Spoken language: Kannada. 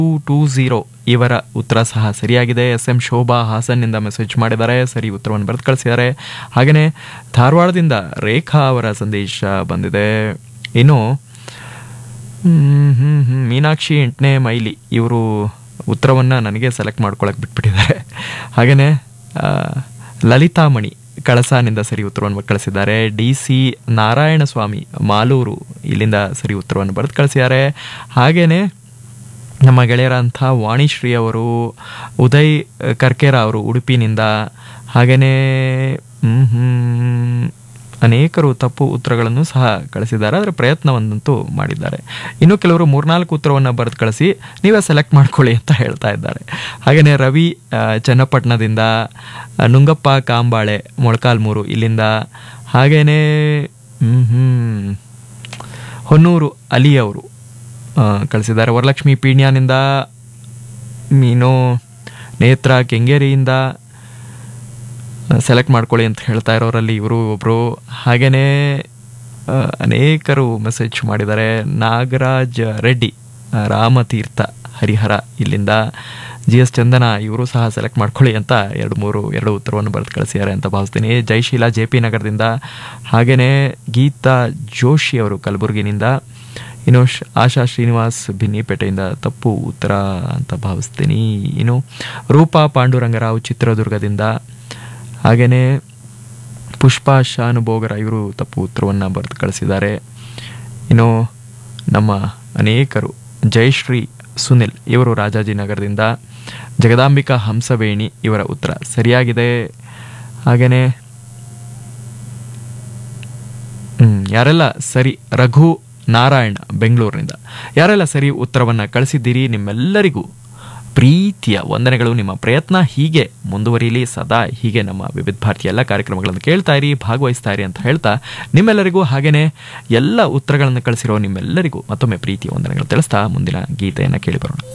ಟೂ ಟೂ ಝೀರೋ ಇವರ ಉತ್ತರ ಸಹ ಸರಿಯಾಗಿದೆ ಎಸ್ ಎಂ ಶೋಭಾ ಹಾಸನ್ನಿಂದ ಮೆಸೇಜ್ ಮಾಡಿದ್ದಾರೆ ಸರಿ ಉತ್ತರವನ್ನು ಬರೆದು ಕಳಿಸಿದ್ದಾರೆ ಹಾಗೆಯೇ ಧಾರವಾಡದಿಂದ ರೇಖಾ ಅವರ ಸಂದೇಶ ಬಂದಿದೆ ಇನ್ನು ಹ್ಮ್, ಹ್ಮ್, ಹ್ಮ್, ಮೀನಾಕ್ಷಿ ಎಂಟನೇ ಮೈಲಿ ಇವರು ಉತ್ತರವನ್ನು ನನಗೆ ಸೆಲೆಕ್ಟ್ ಮಾಡ್ಕೊಳಕ್ಕೆ ಬಿಟ್ಬಿಟ್ಟಿದ್ದಾರೆ ಹಾಗೆಯೇ ಆ, ಲಲಿತಾ ಮಣಿ ಕಳಸಾನಿಂದ ಸರಿ ಉತ್ತರವನ್ನು ಕಳಿಸಿದ್ದಾರೆ ಡಿ ಸಿ ನಾರಾಯಣ ಸ್ವಾಮಿ ಮಾಲೂರು ಇಲ್ಲಿಂದ ಸರಿ ಉತ್ತರವನ್ನು ಬರೆದು ಕಳಿಸಿದ್ದಾರೆ ಹಾಗೆಯೇ ನಮ್ಮ ಗೆಳೆಯರಂಥ ವಾಣಿಶ್ರೀ ಅವರು ಉದಯ್ ಕರ್ಕೇರ ಅವರು ಉಡುಪಿನಿಂದ ಹಾಗೆಯೇ ಹ್ಮ್, ಹ್ಮ್, ಅನೇಕರು ತಪ್ಪು ಉತ್ತರಗಳನ್ನು ಸಹ ಕಳಿಸಿದ್ದಾರೆ ಅದರ ಪ್ರಯತ್ನವನ್ನಂತೂ ಮಾಡಿದ್ದಾರೆ ಇನ್ನು ಕೆಲವರು ಮೂರ್ನಾಲ್ಕು ಉತ್ತರವನ್ನು ಬರೆದು ಕಳಿಸಿ ನೀವೇ ಸೆಲೆಕ್ಟ್ ಮಾಡ್ಕೊಳ್ಳಿ ಅಂತ ಹೇಳ್ತಾ ಇದ್ದಾರೆ ಹಾಗೆಯೇ ರವಿ ಆ, ಚನ್ನಪಟ್ಟಣದಿಂದ ಆ, ನುಂಗಪ್ಪ ಕಾಂಬಾಳೆ ಮೊಳಕಾಲ್ಮೂರು ಇಲ್ಲಿಂದ ಹಾಗೆಯೇ ಹ್ಮ್ ಹ್ಮ್ ಹೊನ್ನೂರು ಅಲಿ ಅವರು ಆ, ಕಳಿಸಿದ್ದಾರೆ ವರಲಕ್ಷ್ಮಿ ಪೀಣ್ಯಾನಿಂದ ಮೀನು ನೇತ್ರ ಕೆಂಗೇರಿಯಿಂದ ಸೆಲೆಕ್ಟ್ ಮಾಡ್ಕೊಳ್ಳಿ ಅಂತ ಹೇಳ್ತಾ ಇರೋರಲ್ಲಿ ಇವರು ಒಬ್ಬರು ಹಾಗೆಯೇ ಆ, ಅನೇಕರು ಮೆಸೇಜ್ ಮಾಡಿದ್ದಾರೆ ನಾಗರಾಜ್ ರೆಡ್ಡಿ ಆ, ರಾಮತೀರ್ಥ ಹರಿಹರ ಇಲ್ಲಿಂದ ಜಿ ಎಸ್ ಚಂದನ ಇವರು ಸಹ ಸೆಲೆಕ್ಟ್ ಮಾಡ್ಕೊಳ್ಳಿ ಅಂತ ಎರಡು ಮೂರು ಎರಡು ಉತ್ತರವನ್ನು ಬರೆದು ಕಳಿಸಿದ್ದಾರೆ ಅಂತ ಭಾವಿಸ್ತೀನಿ ಜಯಶೀಲ ಜೆ ಪಿ ನಗರದಿಂದ ಹಾಗೆಯೇ ಗೀತಾ ಜೋಶಿ ಅವರು ಕಲಬುರಗಿನಿಂದ ಇನ್ನು ಶ್- ಆಶಾ ಶ್ರೀನಿವಾಸ್ ಭಿನ್ನಿಪೇಟೆಯಿಂದ ತಪ್ಪು ಉತ್ತರ ಅಂತ ಭಾವಿಸ್ತೀನಿ ಇನ್ನು ರೂಪಾ ಪಾಂಡುರಂಗರಾವ್ ಚಿತ್ರದುರ್ಗದಿಂದ ಹಾಗೆಯೇ ಪುಷ್ಪಾ ಶಾನುಭೋಗರ ಇವರು ತಪ್ಪು ಉತ್ತರವನ್ನು ಬರೆದು ಕಳಿಸಿದ್ದಾರೆ ಇನ್ನು ನಮ್ಮ ಅನೇಕರು ಜಯಶ್ರೀ ಸುನಿಲ್ ಇವರು ರಾಜಾಜಿನಗರದಿಂದ ಜಗದಾಂಬಿಕಾ ಹಂಸವೇಣಿ ಇವರ ಉತ್ತರ ಸರಿಯಾಗಿದೆ ಹಾಗೆಯೇ ಹ್ಮ್, ಯಾರೆಲ್ಲ ಸರಿ ರಘು ನಾರಾಯಣ್ ಬೆಂಗಳೂರಿನಿಂದ ಯಾರೆಲ್ಲ ಸರಿ ಉತ್ತರವನ್ನು ಕಳಿಸಿದ್ದೀರಿ ನಿಮ್ಮೆಲ್ಲರಿಗೂ ಪ್ರೀತಿಯ ವಂದನೆಗಳು ನಿಮ್ಮ ಪ್ರಯತ್ನ ಹೀಗೆ ಮುಂದುವರಿಯಲಿ ಸದಾ ಹೀಗೆ ನಮ್ಮ ವಿವಿಧ ಭಾರತೀಯ ಎಲ್ಲ ಕಾರ್ಯಕ್ರಮಗಳನ್ನು ಕೇಳ್ತಾ ಇರಿ ಭಾಗವಹಿಸ್ತಾ ಇರಿ ಅಂತ ಹೇಳ್ತಾ ನಿಮ್ಮೆಲ್ಲರಿಗೂ ಹಾಗೆಯೇ ಎಲ್ಲ ಉತ್ತರಗಳನ್ನು ಕಳಿಸಿರೋ ನಿಮ್ಮೆಲ್ಲರಿಗೂ ಮತ್ತೊಮ್ಮೆ ಪ್ರೀತಿಯ ವಂದನೆಗಳು ತಿಳಿಸ್ತಾ ಮುಂದಿನ ಗೀತೆಯನ್ನು ಕೇಳಿ ಬರೋಣ